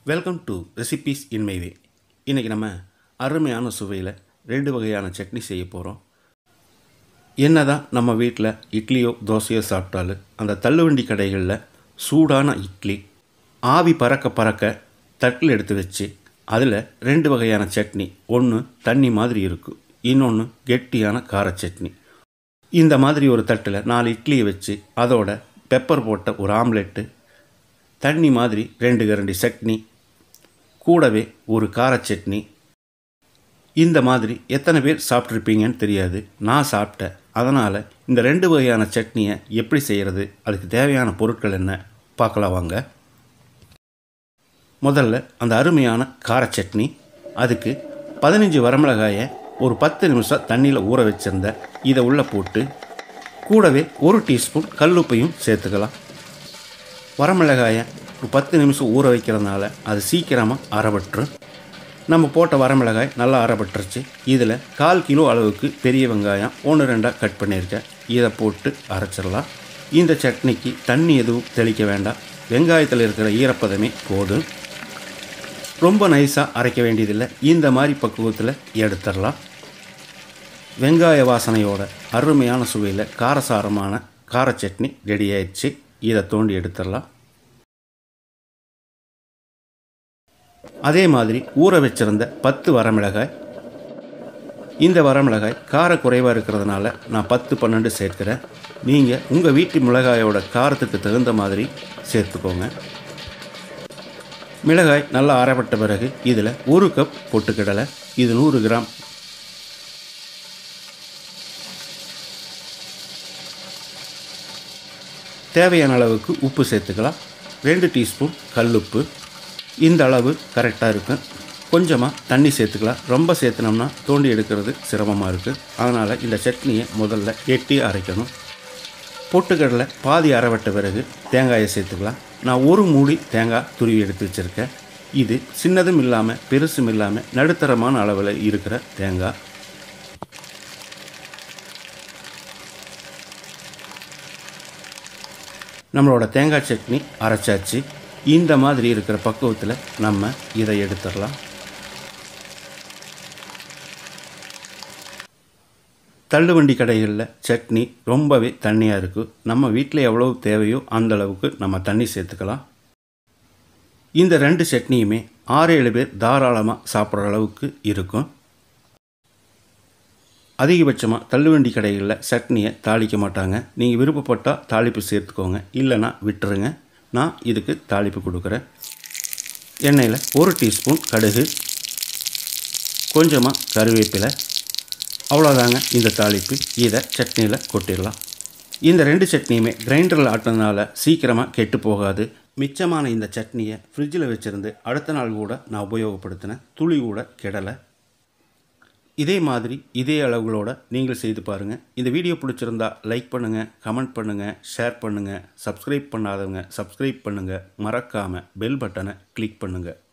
welcome to recipes in my way இன்றைக்கி நம்ம அருமையான சுவையில் ரெண்டு வகையான சட்னி செய்ய போகிறோம் என்னதான் நம்ம வீட்டில் இட்லியோ தோசையோ சாப்பிட்டாலும் அந்த தள்ளுவண்டி கடைகளில் சூடான இட்லி ஆவி பறக்க பறக்க தட்டில் எடுத்து வச்சு அதில் ரெண்டு வகையான சட்னி ஒன்று தண்ணி மாதிரி இருக்கும் இன்னொன்று கெட்டியான கார சட்னி இந்த மாதிரி ஒரு தட்டில் நாலு இட்லியை வச்சு அதோட பெப்பர் போட்ட ஒரு ஆம்லெட்டு தண்ணி மாதிரி ரெண்டு கரண்டி சட்னி கூடவே ஒரு கார சட்னி இந்த மாதிரி எத்தனை பேர் சாப்பிட்ருப்பீங்கன்னு தெரியாது நான் சாப்பிட்டேன் அதனால் இந்த ரெண்டு வகையான சட்னியை எப்படி செய்கிறது அதுக்கு தேவையான பொருட்கள் என்ன பார்க்கலாம் வாங்க முதல்ல அந்த அருமையான கார சட்னி அதுக்கு பதினஞ்சு வரமிளகாயை ஒரு பத்து நிமிஷம் தண்ணியில் ஊற வச்சுருந்த இதை உள்ளே போட்டு கூடவே ஒரு டீஸ்பூன் கல்லுப்பையும் சேர்த்துக்கலாம் வரமிளகாயை ஒரு பத்து நிமிஷம் ஊற வைக்கிறதுனால அது சீக்கிரமாக அரைபட்டுரும் நம்ம போட்ட வரமிளகாய் நல்லா அரைபட்டுருச்சு இதில் கால் கிலோ அளவுக்கு பெரிய வெங்காயம் ஒன்று ரெண்டாக கட் பண்ணியிருக்கேன் இதை போட்டு அரைச்சிடலாம் இந்த சட்னிக்கு தண்ணி எதுவும் தெளிக்க வேண்டாம் வெங்காயத்தில் இருக்கிற ஈரப்பதமே போதும் ரொம்ப நைஸாக அரைக்க வேண்டியதில்லை இந்த மாதிரி பக்குவத்தில் எடுத்துடலாம் வெங்காய வாசனையோட அருமையான சுவையில் காரசாரமான கார சட்னி ரெடி ஆயிடுச்சு இதை தோண்டி எடுத்துடலாம் அதே மாதிரி ஊற வச்சிருந்த பத்து வரமிளகாய் இந்த வரமிளகாய் கார குறைவாக இருக்கிறதுனால நான் பத்து பன்னெண்டு சேர்க்கிறேன் நீங்கள் உங்கள் வீட்டு மிளகாயோட காரத்துக்கு தகுந்த மாதிரி சேர்த்துக்கோங்க மிளகாய் நல்லா அரைப்பட்ட பிறகு இதில் ஒரு கப் பொட்டுக்கடலை இது நூறு கிராம் தேவையான அளவுக்கு உப்பு சேர்த்துக்கலாம் ரெண்டு டீஸ்பூன் கல்லுப்பு இந்த அளவு கரெக்டாக இருக்கும் கொஞ்சமாக தண்ணி சேர்த்துக்கலாம் ரொம்ப சேர்த்துனோம்னா தோண்டி எடுக்கிறது சிரமமாக இருக்குது அதனால் இந்த சட்னியை முதல்ல எட்டி அரைக்கணும் பொட்டுக்கடலை பாதி அரைவட்ட பிறகு தேங்காயை சேர்த்துக்கலாம் நான் ஒரு மூடி தேங்காய் துருவி எடுத்து வச்சுருக்கேன் இது சின்னதும் இல்லாமல் பெருசும் இல்லாமல் நடுத்தரமான அளவில் இருக்கிற தேங்காய் நம்மளோட தேங்காய் சட்னி அரைச்சாச்சு இந்த மாதிரி இருக்கிற பக்குவத்தில் நம்ம இதை எடுத்துடலாம் தள்ளுவண்டி கடைகளில் சட்னி ரொம்பவே தண்ணியாக இருக்குது நம்ம வீட்டில் எவ்வளவு தேவையோ அந்த அளவுக்கு நம்ம தண்ணி சேர்த்துக்கலாம் இந்த ரெண்டு சட்னியுமே ஆறு ஏழு பேர் தாராளமாக சாப்பிட்ற அளவுக்கு இருக்கும் அதிகபட்சமாக தள்ளுவண்டி கடைகளில் சட்னியை தாளிக்க மாட்டாங்க நீங்கள் விருப்பப்பட்டால் தாளிப்பு சேர்த்துக்கோங்க இல்லைன்னா விட்டுருங்க நான் இதுக்கு தாளிப்பு கொடுக்குறேன் எண்ணெயில் ஒரு டீஸ்பூன் கடுகு கொஞ்சமாக கருவேப்பிலை அவ்வளோதாங்க இந்த தாளிப்பு இதை சட்னியில் கொட்டிடலாம் இந்த ரெண்டு சட்னியுமே கிரைண்டரில் ஆட்டினதுனால சீக்கிரமாக கெட்டு போகாது மிச்சமான இந்த சட்னியை ஃப்ரிட்ஜில் வச்சுருந்து அடுத்த நாள் கூட நான் உபயோகப்படுத்தினேன் துளி கூட கெடலை இதே மாதிரி இதே அளவுகளோட நீங்கள் செய்து பாருங்கள் இந்த வீடியோ பிடிச்சிருந்தா லைக் பண்ணுங்கள் கமெண்ட் பண்ணுங்கள் ஷேர் பண்ணுங்கள் சப்ஸ்கிரைப் பண்ணாதவங்க சப்ஸ்கிரைப் பண்ணுங்கள் மறக்காமல் பெல் பட்டனை கிளிக் பண்ணுங்கள்